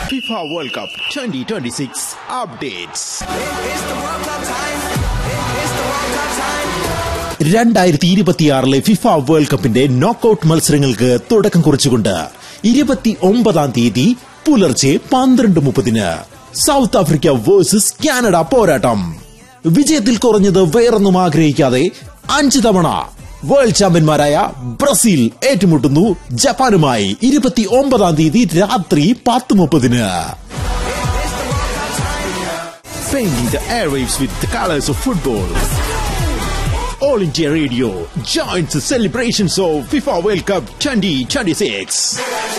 FIFA World Cup 2026 updates. രണ്ടായിരത്തി ഇരുപത്തിയാറിലെ FIFA world കപ്പിന്റെ നോക്കൌട്ട് മത്സരങ്ങൾക്ക് തുടക്കം കുറിച്ചുകൊണ്ട് ഇരുപത്തി ഒമ്പതാം തീയതി പുലർച്ചെ പന്ത്രണ്ട് മുപ്പതിന് സൗത്ത് ആഫ്രിക്ക വേഴ്സസ് കാനഡ പോരാട്ടം വിജയത്തിൽ കുറഞ്ഞത് വേറൊന്നും ആഗ്രഹിക്കാതെ അഞ്ച് തവണ വേൾഡ് ചാമ്പ്യന്മാരായ ബ്രസീൽ ഏറ്റുമുട്ടുന്നു ജപ്പാനുമായി ഇരുപത്തി ഒമ്പതാം തീയതി രാത്രി പത്ത് മുപ്പതിന് Painting the airwaves with the colors of football. All India Radio joins the celebrations of FIFA World Cup 2026.